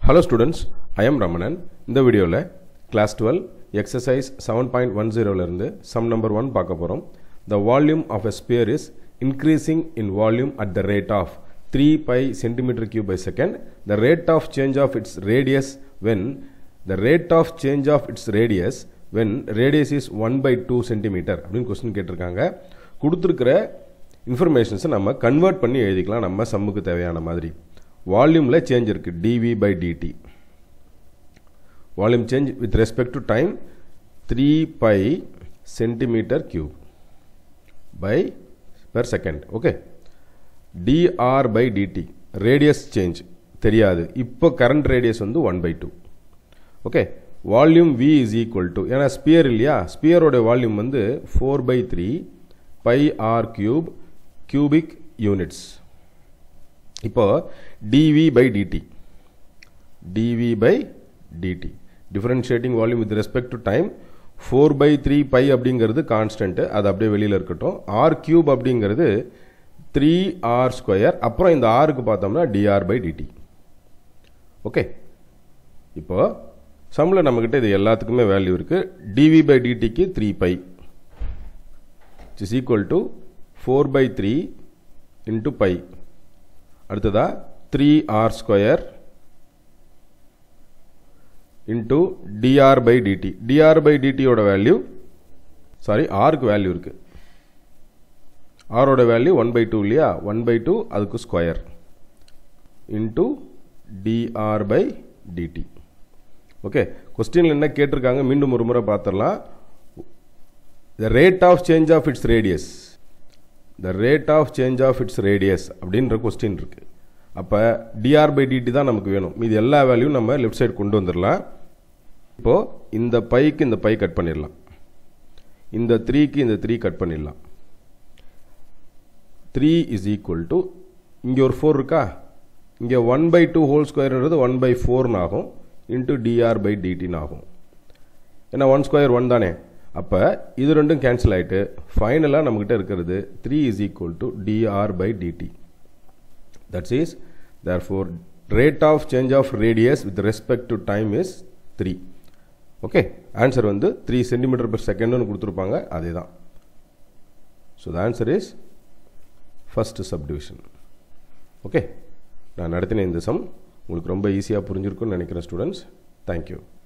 hello students I am Ramanan இந்த வீடியோவில் class twelve exercise seven point one ஜீரோலேருந்து sum number one பார்க்க போகிறோம் the volume of a sphere is increasing in volume at the rate of three pi centimetre cube by second the rate of change of its radius when the rate of change of its radius when radius is one by two centimetre அப்படின்னு question கேட்டிருக்காங்க கொடுத்துருக்கிற இன்ஃபர்மேஷன்ஸை நம்ம convert பண்ணி எழுதிக்கலாம் நம்ம சம்முக்கு தேவையான மாதிரி வால்யூமில் சேஞ்ச் இருக்குது dV by dt volume change with respect to time three pi centimetre cube by per second okay dr by dt radius change தெரியாது இப்போ கரண்ட் ரேடியஸ் வந்து one by two okay volume V is equal to ஏன்னா sphere இல்லையா ஸ்பியரோட volume வந்து four by three pi r cube cubic units இப்போ dV by dt dV by dt differentiating volume with respect to time four by three pi அப்படிங்கிறது constant அது அப்படியே வெளியில் இருக்கட்டும் ஆர் கியூப் அப்படிங்கிறது த்ரீ ஆர் ஸ்கொயர் அப்புறம் இந்த ஆருக்கு பார்த்தோம்னா டிஆர் பை டிடி ஓகே இப்போ சம்மில் நம்மக்கிட்ட இது எல்லாத்துக்குமே வேல்யூ இருக்குது டிவி பை டிடிக்கு three pi is equal to four by three into pi அடுத்ததா three r square into dr by dt dr by டிடியோட வேல்யூ சாரி ஆருக்கு வேல்யூ இருக்கு ஆரோட வேல்யூ ஒன் பை டூ இல்லையா ஒன் பை டூ அதுக்கு square into dr by dt okay கொஸ்டினில் என்ன கேட்டிருக்காங்க மீண்டும் ஒரு முறை பார்த்துடலாம் the rate of change of its radius the rate of change of its radius அப்படின்ற கொஸ்டின் இருக்குது அப்போ டிஆர் பை டிடி தான் நமக்கு வேணும் மீது எல்லா வேல்யூவும் நம்ம லெஃப்ட் சைடு கொண்டு வந்துடலாம் இப்போது இந்த பைக்கு இந்த பை கட் பண்ணிடலாம் இந்த த்ரீக்கு இந்த த்ரீ கட் பண்ணிடலாம் த்ரீ இஸ் ஈக்குவல் டு இங்கே ஒரு ஃபோர் இருக்கா இங்கே ஒன் பை டூ ஹோல் ஸ்கொயர்ன்றது ஒன் பை ஃபோர்னு ஆகும் இன்ட்டு டிஆர் பை டிடின்னு ஆகும் ஏன்னா ஒன் ஸ்கொயர் ஒன் தானே அப்போ இது ரெண்டும் கேன்சல் ஆகிட்டு ஃபைனலாக நம்மக்கிட்ட இருக்கிறது three is equal to dr by dt that's is therefore rate of change of radius with respect to time is three okay answer வந்து த்ரீ சென்டிமீட்டர் பர் செகண்ட்னு கொடுத்துருப்பாங்க அதே தான் so the answer is first subdivision okay நான் நடத்தின இந்த some உங்களுக்கு ரொம்ப ஈஸியாக புரிஞ்சிருக்குன்னு நினைக்கிறேன் ஸ்டூடெண்ட்ஸ் தேங்க்யூ